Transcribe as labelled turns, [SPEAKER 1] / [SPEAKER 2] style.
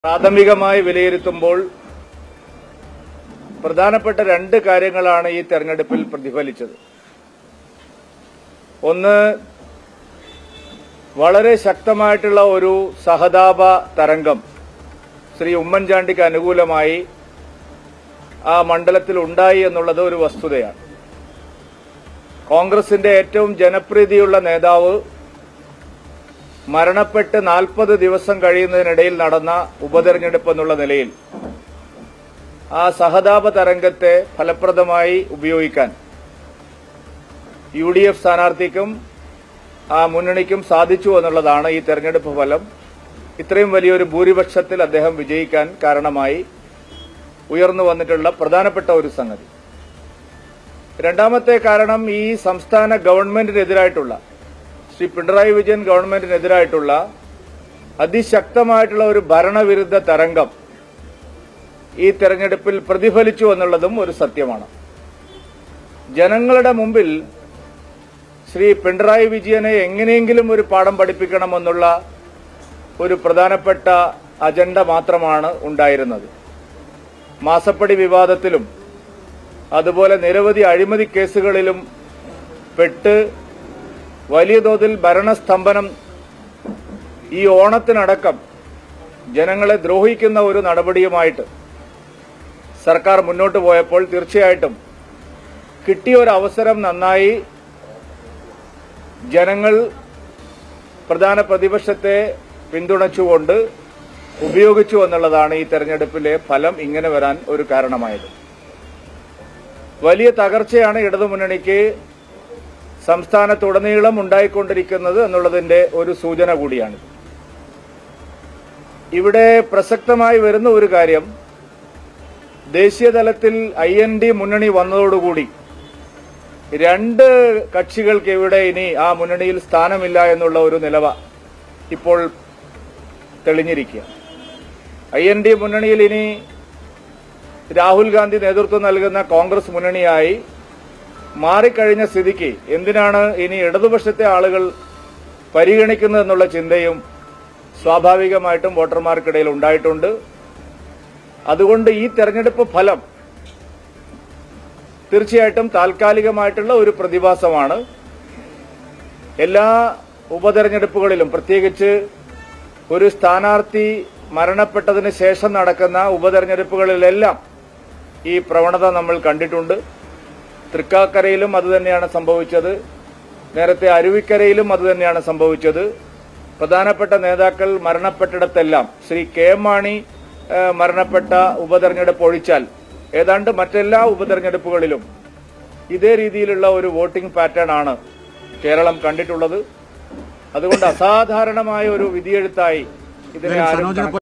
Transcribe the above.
[SPEAKER 1] പ്രാഥമികമായി വിലയിരുത്തുമ്പോൾ പ്രധാനപ്പെട്ട രണ്ട് കാര്യങ്ങളാണ് ഈ തെരഞ്ഞെടുപ്പിൽ പ്രതിഫലിച്ചത് ഒന്ന് വളരെ ശക്തമായിട്ടുള്ള ഒരു സഹതാപ തരംഗം ശ്രീ ഉമ്മൻചാണ്ടിക്ക് അനുകൂലമായി ആ മണ്ഡലത്തിൽ ഉണ്ടായി എന്നുള്ളത് ഒരു വസ്തുതയാണ് കോൺഗ്രസിന്റെ ഏറ്റവും ജനപ്രീതിയുള്ള നേതാവ് മരണപ്പെട്ട് നാൽപ്പത് ദിവസം കഴിയുന്നതിനിടയിൽ നടന്ന ഉപതെരഞ്ഞെടുപ്പ് എന്നുള്ള നിലയിൽ ആ സഹതാപ തരംഗത്തെ ഫലപ്രദമായി ഉപയോഗിക്കാൻ യു ഡി എഫ് സ്ഥാനാർത്ഥിക്കും ആ മുന്നണിക്കും സാധിച്ചു എന്നുള്ളതാണ് ഈ തെരഞ്ഞെടുപ്പ് ഫലം ഇത്രയും വലിയൊരു ഭൂരിപക്ഷത്തിൽ അദ്ദേഹം വിജയിക്കാൻ കാരണമായി ഉയർന്നു വന്നിട്ടുള്ള പ്രധാനപ്പെട്ട ഒരു സംഗതി രണ്ടാമത്തെ കാരണം ഈ സംസ്ഥാന ഗവൺമെന്റിനെതിരായിട്ടുള്ള ശ്രീ പിണറായി വിജയൻ ഗവൺമെന്റിനെതിരായിട്ടുള്ള അതിശക്തമായിട്ടുള്ള ഒരു ഭരണവിരുദ്ധ തരംഗം ഈ തെരഞ്ഞെടുപ്പിൽ പ്രതിഫലിച്ചു എന്നുള്ളതും ഒരു സത്യമാണ് ജനങ്ങളുടെ മുമ്പിൽ ശ്രീ പിണറായി വിജയനെ എങ്ങനെയെങ്കിലും ഒരു പാഠം പഠിപ്പിക്കണമെന്നുള്ള ഒരു പ്രധാനപ്പെട്ട അജണ്ട മാത്രമാണ് ഉണ്ടായിരുന്നത് മാസപ്പടി വിവാദത്തിലും അതുപോലെ നിരവധി അഴിമതി കേസുകളിലും പെട്ട് വലിയ തോതിൽ ഭരണസ്തംഭനം ഈ ഓണത്തിനടക്കം ജനങ്ങളെ ദ്രോഹിക്കുന്ന ഒരു നടപടിയുമായിട്ട് സർക്കാർ മുന്നോട്ട് പോയപ്പോൾ തീർച്ചയായിട്ടും കിട്ടിയ ഒരു അവസരം നന്നായി ജനങ്ങൾ പ്രധാന പ്രതിപക്ഷത്തെ പിന്തുണച്ചുകൊണ്ട് ഉപയോഗിച്ചു എന്നുള്ളതാണ് ഈ തെരഞ്ഞെടുപ്പിലെ ഫലം ഇങ്ങനെ വരാൻ ഒരു കാരണമായത് വലിയ തകർച്ചയാണ് ഇടതുമുന്നണിക്ക് സംസ്ഥാനത്തുടനീളം ഉണ്ടായിക്കൊണ്ടിരിക്കുന്നത് എന്നുള്ളതിന്റെ ഒരു സൂചന കൂടിയാണ് ഇവിടെ പ്രസക്തമായി വരുന്ന ഒരു കാര്യം ദേശീയ തലത്തിൽ ഐ എൻ ഡി മുന്നണി വന്നതോടുകൂടി രണ്ട് കക്ഷികൾക്ക് ഇവിടെ ഇനി ആ മുന്നണിയിൽ സ്ഥാനമില്ല എന്നുള്ള ഒരു നിലവ ഇപ്പോൾ തെളിഞ്ഞിരിക്കുക ഐ എൻ ഡി മുന്നണിയിൽ ഇനി രാഹുൽ ഗാന്ധി നേതൃത്വം നൽകുന്ന കോൺഗ്രസ് മുന്നണിയായി മാറിക്കഴിഞ്ഞ സ്ഥിതിക്ക് എന്തിനാണ് ഇനി ഇടതുപക്ഷത്തെ ആളുകൾ പരിഗണിക്കുന്നത് എന്നുള്ള ചിന്തയും സ്വാഭാവികമായിട്ടും വോട്ടർമാർക്കിടയിൽ ഉണ്ടായിട്ടുണ്ട് അതുകൊണ്ട് ഈ തെരഞ്ഞെടുപ്പ് ഫലം തീർച്ചയായിട്ടും താൽക്കാലികമായിട്ടുള്ള ഒരു പ്രതിഭാസമാണ് എല്ലാ ഉപതെരഞ്ഞെടുപ്പുകളിലും പ്രത്യേകിച്ച് ഒരു സ്ഥാനാർത്ഥി മരണപ്പെട്ടതിന് ശേഷം നടക്കുന്ന ഉപതെരഞ്ഞെടുപ്പുകളിലെല്ലാം ഈ പ്രവണത നമ്മൾ കണ്ടിട്ടുണ്ട് തൃക്കാക്കരയിലും അതുതന്നെയാണ് സംഭവിച്ചത് നേരത്തെ അരുവിക്കരയിലും അതുതന്നെയാണ് സംഭവിച്ചത് പ്രധാനപ്പെട്ട നേതാക്കൾ മരണപ്പെട്ടിടത്തെല്ലാം ശ്രീ കെ എം മാണി ഏഹ്, മരണപ്പെട്ട ഉപതെരഞ്ഞെടുപ്പ് ഒഴിച്ചാൽ ഏതാണ്ട് മറ്റെല്ലാ ഉപതെരഞ്ഞെടുപ്പുകളിലും ഇതേ രീതിയിലുള്ള ഒരു വോട്ടിംഗ് പാറ്റേൺ ആണ് കേരളം കണ്ടിട്ടുള്ളത് അതുകൊണ്ട് അസാധാരണമായ ഒരു വിധിയെഴുത്തായി ഇതിനെ ആരും
[SPEAKER 2] സനോജിന്